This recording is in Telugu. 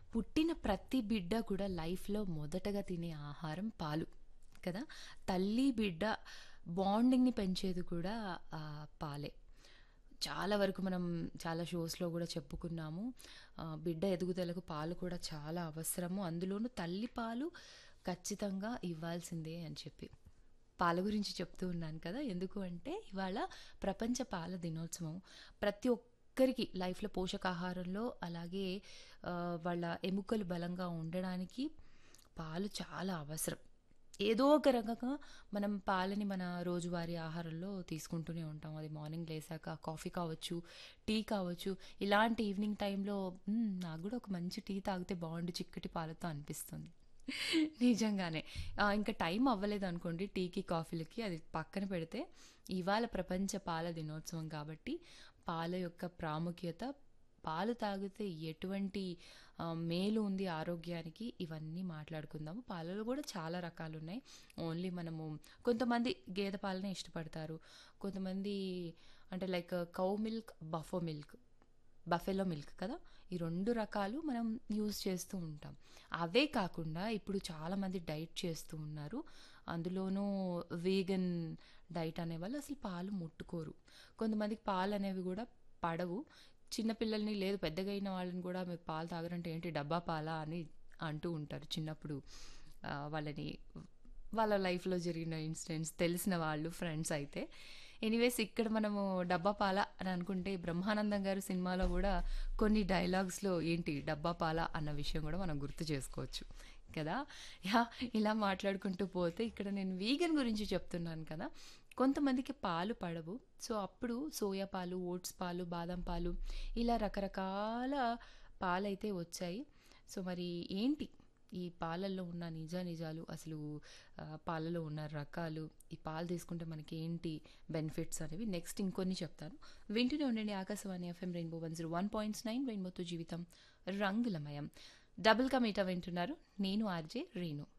పుట్టిన ప్రతి బిడ్డ కూడా లైఫ్‌లో మొదటగా తినే ఆహారం పాలు కదా! తల్లి, బిడ్డ బాండింగ్‌ని పెంచేది కూడా ఆహ్, పాలే. చాలా వరకు మనం చాలా షోస్‌లో గూడా చెప్పుకున్నాము. ఆహ్, బిడ్డ ఎదుగుదలకు పాలు కూడా చాలా అవసరము. అందులోనూ తల్లి పాలు ఖచ్చితంగా ఇవ్వాల్సిందే అని చెప్పి. పాల గురించి చెప్తూ ఉన్నాను కదా! ఎందుకు అంటే ఇవాళ ప్రపంచ పాల దినోత్సవం. ప్రతి ఒక్కరికి లైఫ్‌లో పోషకాహారంలో అలాగే ఆహ్, వాళ్ళ ఎముకలు బలంగా ఉండడానికి పాలు చాలా అవసరం. ఏదో ఒక రకంగా మనం పాలని మన రోజువారీ ఆహారంలో తీసుకుంటూనే ఉంటాం. అది మార్నింగ్ లేసాక కాఫీ కావచ్చు, టీ కావచ్చు. ఇలాంటి ఈవినింగ్ టైంలో హ్మ్. నాకు గూడా ఒక మంచి టీ తాగితే బావుండు చిక్కటి పాలతో అనిపిస్తుంది. నిజంగానే. ఆహ్, ఇంకా టైం అవ్వలేదనుకోండి టీకి, కాఫీలకి అది పక్కన పెడితే ఇవాళ ప్రపంచ పాల దినోత్సవం కాబట్టి పాల యొక్క ప్రాముఖ్యత, పాలు తాగితే ఎటువంటి ఆహ్, మేలు ఉంది ఆరోగ్యానికి ఇవన్నీ మాట్లాడుకుందాము. పాలలో గూడా చాలా రకాలున్నాయి. ఓన్లీ మనము కొంతమంది గేదె పాలనే ఇష్టపడతారు. కొంతమంది అంటే like cow milk, buffalo milk, buffalo milk కదా! ఈ 2 రకాలు మనం యూజ్ చేస్తూ ఉంటాం. అవే కాకుండా ఇప్పుడు చాలామంది డైట్ చేస్తూ ఉన్నారు. అందులోనూ వీగన్ డైట్ అనేవాళ్ళు అసలు పాలు ముట్టుకోరు. కొంతమందికి పాలనేవి గూడా పడవు. చిన్న పిల్లల్ని లేదు పెద్దగయిన వాళ్ళని గూడా మీరు పాలు తాగరంటే ఏంటి డబ్బా పాలా అని అంటూ ఉంటారు చిన్నప్పుడు. ఆహ్, వాళ్ళని వాళ్ళ లైఫ్‌లో జరిగిన ఇన్సిడెంట్స్ తెలిసిన వాళ్ళు ఫ్రెండ్స్ అయితే. ఎనీవేస్ ఇక్కడ మనము డబ్బా పాల అని అనుకుంటే బ్రహ్మానందం గారు సినిమాలో గూడా కొన్ని డైలాగ్స్‌లో ఏంటి డబ్బా పాల అన్న విషయం గూడా మనం గుర్తు చేసుకోవచ్చు. కదా! యాహ్! ఇలా మాట్లాడుకుంటూ పోతే ఇక్కడ నేను వీగన్ గురించి చెప్తున్నాను కదా! కొంతమందికి పాలు పడవు. సో, అప్పుడు సోయా పాలు, ఓట్స్ పాలు, బాదం పాలు ఇలా రకరకాల పాలైతే వచ్చాయి. సో, మరి ఏంటి ఈ పాలల్లో ఉన్న నిజానిజాలు అసలు ఆహ్, పాలలో ఉన్న రకాలు, ఈ పాలు తీసుకుంటే మనకేంటి బెనిఫిట్స్ అనేవి నెక్స్ట్ ఇంకొన్ని చెప్తాను. వింటూనే ఉండండి ఆకాశవాణి ఎఫ్ఎం రెయిన్బో 101.9 రెయిన్బోతో జీవితం రంగులమయం. డబుల్ కా మీటా వింటున్నారు. నేను ఆర్‌జే రీను.